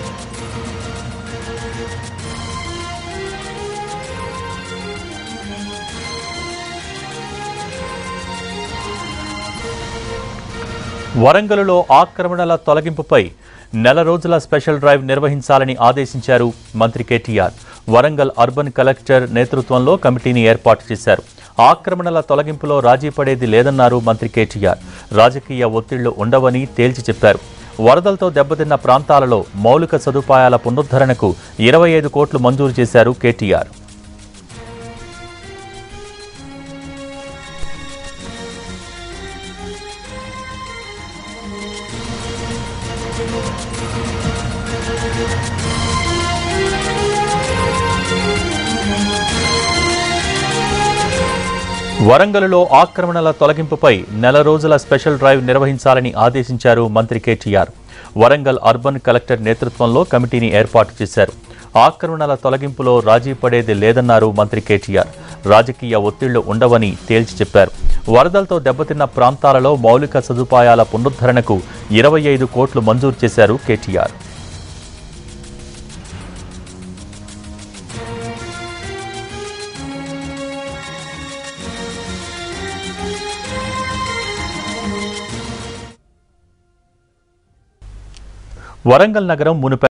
వరంగలులో ఆక్రమణల తొలగింపుపై నెల రోజుల special drive నిర్వహించాలని ఆదేశించారు మంత్రి కేటీఆర్ వరంగల్ అర్బన్ కలెక్టర్ నేతృత్వంలో కమిటీని ఏర్పాటు చేశారు ఆక్రమణల తొలగింపులో రాజీ పడేది లేదన్నారు మంత్రి కేటీఆర్ రాజకీయ ఒత్తిళ్లు ఉండవని తేల్చి చెప్పారు వరదలతో దెబ్బతిన్న ప్రాంతాలలో మౌలిక సదుపాయాల పునరుద్ధరణకు ఇరవై ఐదు కోట్లు మంజూరు చేశారు కేటీఆర్ వరంగలులో ఆక్రమణల తొలగింపుపై నెల రోజుల స్పెషల్ డ్రైవ్ నిర్వహించాలని ఆదేశించారు మంత్రి కేటీఆర్ వరంగల్ అర్బన్ కలెక్టర్ నేతృత్వంలో కమిటీని ఏర్పాటు చేశారు ఆక్రమణల తొలగింపులో రాజీ పడేది లేదన్నారు మంత్రి కేటీఆర్ రాజకీయ ఒత్తిళ్లు ఉండవని తేల్చి చెప్పారు వరదలతో దెబ్బతిన్న ప్రాంతాలలో మౌలిక సదుపాయాల పునరుద్ధరణకు ఇరవై ఐదు కోట్లు మంజూరు చేశారు కేటీఆర్ వరంగల్ నగరం మునుపె